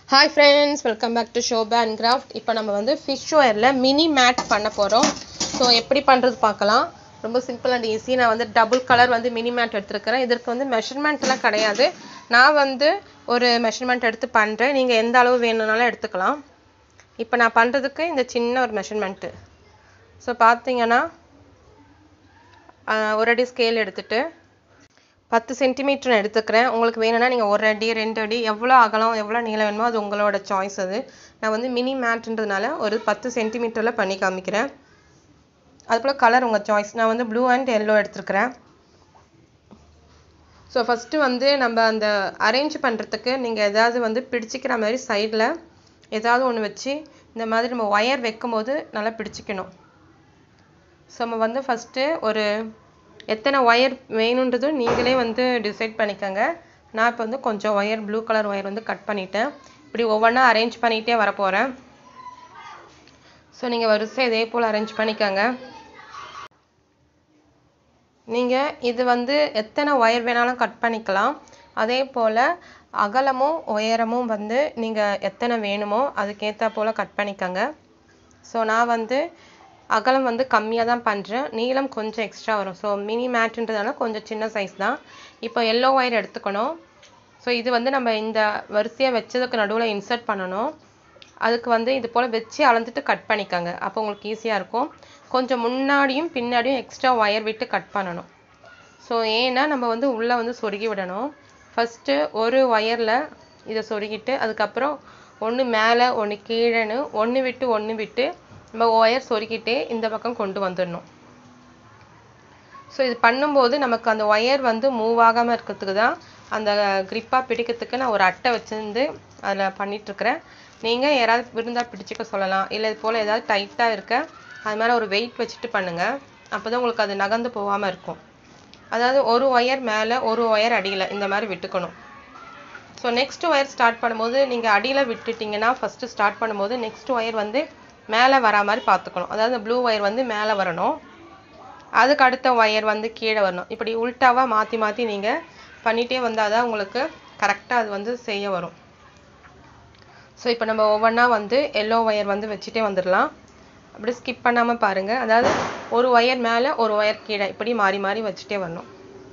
hi friends welcome back to Shobha and craft இப்போ நம்ம வந்து ஃபிஷ் ஒயரில் மினி மேட் பண்ண போகிறோம் ஸோ எப்படி பண்ணுறது பார்க்கலாம் ரொம்ப சிம்பிள் அண்ட் ஈஸி நான் வந்து டபுள் கலர் வந்து மினி மேட் எடுத்துருக்கிறேன் இதற்கு வந்து மெஷர்மெண்ட்லாம் கிடையாது நான் வந்து ஒரு மெஷர்மெண்ட் எடுத்து பண்ணுறேன் நீங்கள் எந்த அளவு வேணும்னாலும் எடுத்துக்கலாம் இப்போ நான் பண்ணுறதுக்கு இந்த சின்ன ஒரு மெஷர்மெண்ட்டு ஸோ பார்த்தீங்கன்னா ஆஹ், ஒரு அடி ஸ்கேல் எடுத்துட்டு பத்து சென்டிமீட்டர் நான் எடுத்துக்கிறேன் உங்களுக்கு வேணும்னா நீங்கள் ஒரு அடி ரெண்டு அடி எவ்வளோ அகலம் எவ்வளோ நீளம் வேணுமோ அது உங்களோட சாய்ஸ் அது நான் வந்து மினி மேட்ன்றதுனால ஒரு பத்து சென்டிமீட்டரில் பண்ணி காமிக்கிறேன் அதுபோல் கலர் உங்கள் சாய்ஸ் நான் வந்து ப்ளூ அண்ட் எல்லோ எடுத்துருக்கிறேன் ஸோ ஃபஸ்ட்டு வந்து நம்ம அந்த அரேஞ்ச் பண்ணுறதுக்கு நீங்கள் எதாவது வந்து பிடிச்சிக்கிற மாதிரி சைடில் ஏதாவது ஒன்று வச்சு இந்த மாதிரி நம்ம ஒயர் வைக்கும்போது நல்லா பிடிச்சிக்கணும் ஸோ நம்ம வந்து ஃபஸ்ட்டு ஒரு எத்தனை ஒயர் வேணுன்றதும் நீங்களே வந்து டிசைட் பண்ணிக்கோங்க நான் இப்போ வந்து கொஞ்சம் ஒயர் ப்ளூ கலர் ஒயர் வந்து கட் பண்ணிட்டேன் இப்படி ஒவ்வொன்றா அரேஞ்ச் பண்ணிகிட்டே வர போகிறேன் ஸோ நீங்கள் வரிசை இதே போல் அரேஞ்ச் பண்ணிக்கோங்க நீங்கள் இது வந்து எத்தனை ஒயர் வேணாலும் கட் பண்ணிக்கலாம் அதே போல் அகலமும் உயரமும் வந்து நீங்கள் எத்தனை வேணுமோ அதுக்கேற்ற போல் கட் பண்ணிக்கோங்க ஸோ நான் வந்து அகலம் வந்து கம்மியாக தான் பண்ணுறேன் நீளம் கொஞ்சம் எக்ஸ்ட்ரா வரும் ஸோ மினி மேட்ன்றதுனால கொஞ்சம் சின்ன சைஸ் தான் இப்போ எல்லோ ஒயர் எடுத்துக்கணும் ஸோ இது வந்து நம்ம இந்த வரிசையாக வச்சதுக்கு நடுவில் இன்சர்ட் பண்ணணும் அதுக்கு வந்து இது போல் வச்சு அளந்துட்டு கட் பண்ணிக்கோங்க அப்போ உங்களுக்கு ஈஸியாக இருக்கும் கொஞ்சம் முன்னாடியும் பின்னாடியும் எக்ஸ்ட்ரா ஒயர் விட்டு கட் பண்ணணும் ஸோ ஏன்னா நம்ம வந்து உள்ளே வந்து சொருகி விடணும் ஃபஸ்ட்டு ஒரு ஒயரில் இதை சொருகிட்டு அதுக்கப்புறம் ஒன்று மேலே ஒன்று கீழேன்னு ஒன்று விட்டு ஒன்று விட்டு நம்ம ஒயர் சொருகிட்டே இந்த பக்கம் கொண்டு வந்துடணும் ஸோ இது பண்ணும்போது நமக்கு அந்த ஒயர் வந்து மூவ் ஆகாமல் இருக்கிறதுக்கு தான் அந்த க்ரிப்பாக பிடிக்கிறதுக்கு நான் ஒரு அட்டை வச்சிருந்து அதில் பண்ணிகிட்ருக்கிறேன் நீங்கள் யாராவது இருந்தால் பிடிச்சிக்க சொல்லலாம் இல்லை இது போல் ஏதாவது டைட்டாக இருக்க அது மேலே ஒரு வெயிட் வச்சுட்டு பண்ணுங்கள் அப்போ தான் உங்களுக்கு அது நகர்ந்து போகாமல் இருக்கும் அதாவது ஒரு ஒயர் மேலே ஒரு ஒயர் அடியில் இந்த மாதிரி விட்டுக்கணும் ஸோ நெக்ஸ்ட் ஒயர் ஸ்டார்ட் பண்ணும்போது நீங்கள் அடியில் விட்டுட்டிங்கன்னா ஃபஸ்ட்டு ஸ்டார்ட் பண்ணும்போது நெக்ஸ்ட் ஒயர் வந்து மேலே வரா மாதிரி பார்த்துக்கணும் அதாவது ப்ளூ ஒயர் வந்து மேலே வரணும் அதுக்கு அடுத்த ஒயர் வந்து கீழே வரணும் இப்படி உல்ட்டாவாக மாற்றி மாற்றி நீங்கள் பண்ணிகிட்டே வந்தால் தான் உங்களுக்கு கரெக்டாக அது வந்து செய்ய வரும் ஸோ இப்போ நம்ம ஒவ்வொன்றா வந்து எல்லோ ஒயர் வந்து வச்சுட்டே வந்துடலாம் அப்படி ஸ்கிப் பண்ணாமல் பாருங்கள் அதாவது ஒரு ஒயர் மேலே ஒரு ஒயர் கீழே இப்படி மாறி மாறி வச்சுட்டே வரணும்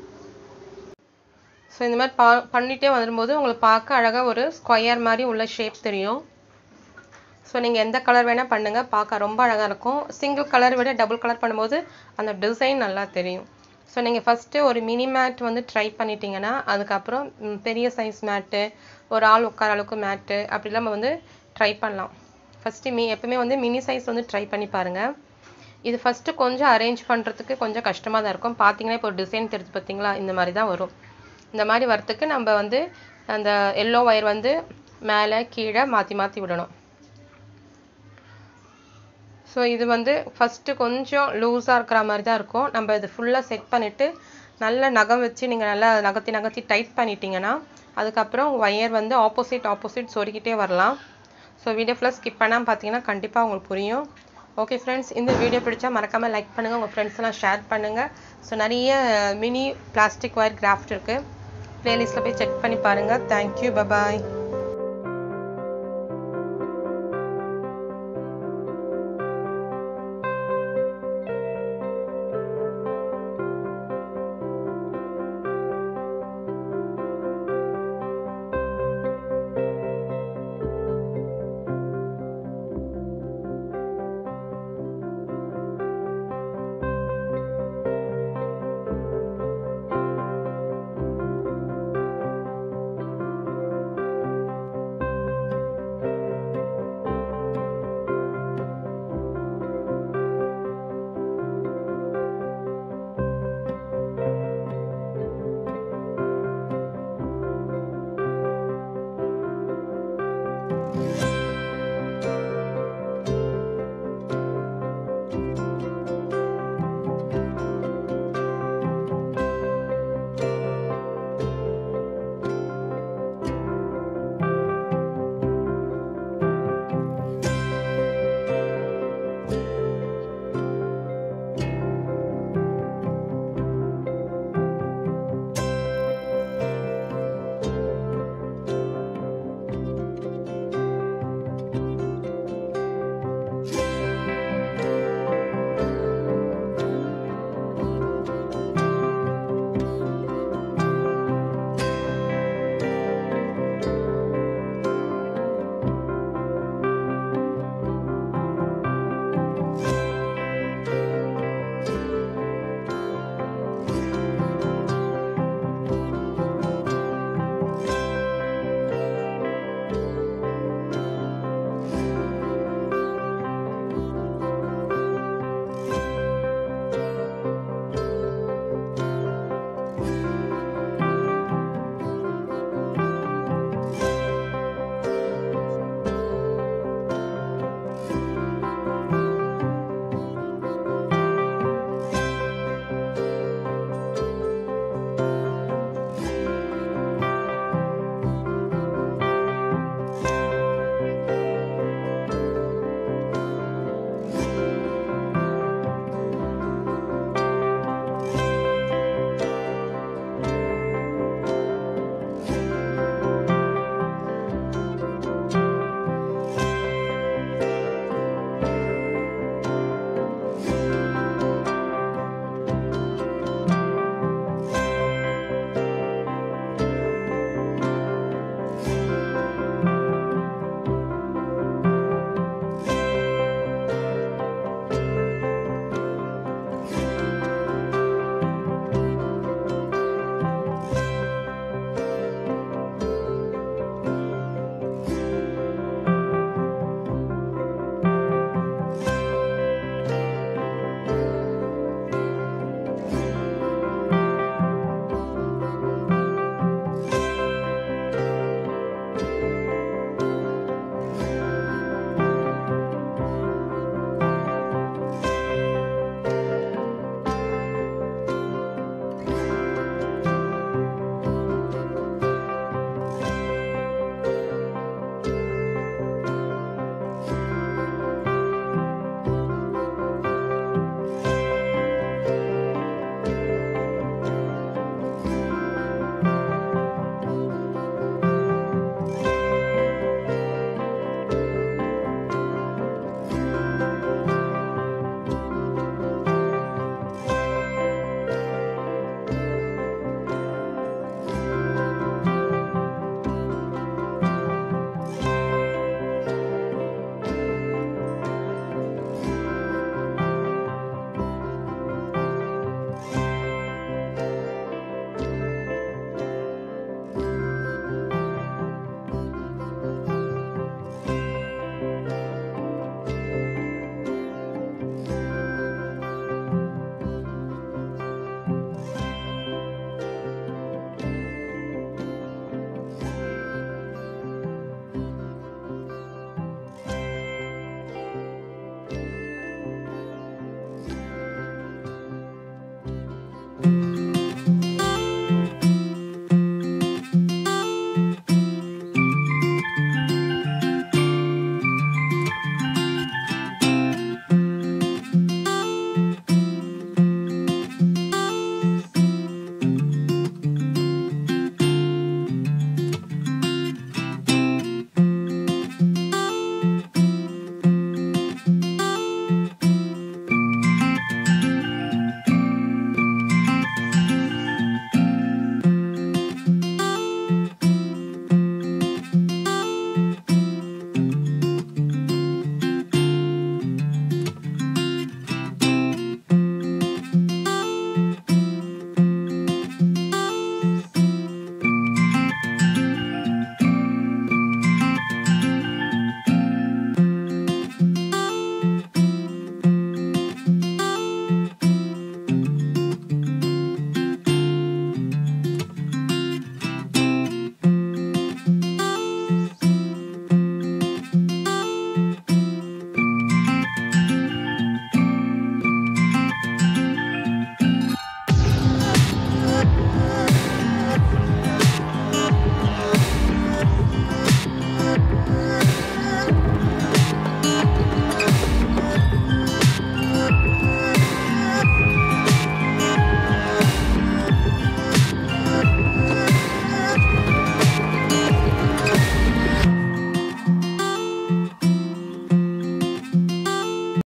ஸோ இந்த மாதிரி பா பண்ணிகிட்டே வரும்போது உங்களுக்கு பார்க்க அழகாக ஒரு ஸ்கொயர் மாதிரி உள்ள ஷேப் தெரியும் ஸோ நீங்கள் எந்த கலர் வேணால் பண்ணுங்கள் பார்க்க ரொம்ப அழகாக இருக்கும் சிங்கிள் கலர் விட டபுள் கலர் பண்ணும்போது அந்த டிசைன் நல்லா தெரியும் ஸோ நீங்கள் ஃபஸ்ட்டு ஒரு மினி மேட் வந்து ட்ரை பண்ணிட்டீங்கன்னா அதுக்கப்புறம் ம், பெரிய சைஸ் மேட்டு ஒரு ஆள் உட்கார அளவுக்கு மேட்டு அப்படிலாம் நம்ம வந்து ட்ரை பண்ணலாம் ஃபஸ்ட்டு மீ எப்பவுமே வந்து மினி சைஸ் வந்து ட்ரை பண்ணி பாருங்கள் இது ஃபஸ்ட்டு கொஞ்சம் அரேஞ்ச் பண்ணுறதுக்கு கொஞ்சம் கஷ்டமாக தான் இருக்கும் பார்த்தீங்கன்னா இப்போ ஒரு டிசைன் தெரிஞ்சு பார்த்தீங்களா இந்த மாதிரி தான் வரும் இந்த மாதிரி வரத்துக்கு நம்ம வந்து அந்த எல்லோ ஒயர் வந்து மேலே கீழே மாற்றி மாற்றி விடணும் ஸோ இது வந்து ஃபஸ்ட்டு கொஞ்சம் லூஸாக இருக்கிற மாதிரி தான் இருக்கும் நம்ம இது ஃபுல்லாக செட் பண்ணிவிட்டு நல்ல நகம் வச்சு நீங்கள் நல்லா நகர்த்தி நகர்த்தி டைட் பண்ணிட்டீங்கன்னா அதுக்கப்புறம் ஒயர் வந்து ஆப்போசிட் ஆப்போசிட் சொருகிட்டே வரலாம் ஸோ வீடியோ ஃபுல்லாக ஸ்கிப் பண்ணாமல் பார்த்தீங்கன்னா கண்டிப்பாக உங்களுக்கு புரியும் ஓகே ஃப்ரெண்ட்ஸ் இந்த வீடியோ பிடிச்சா மறக்காமல் லைக் பண்ணுங்கள் உங்கள் ஃப்ரெண்ட்ஸ்லாம் ஷேர் பண்ணுங்கள் ஸோ நிறைய மினி பிளாஸ்டிக் ஒயர் கிராஃப்ட் இருக்குது ப்ளேலிஸ்ட்டில் போய் செக் பண்ணி பாருங்கள் தேங்க்யூ பபாய்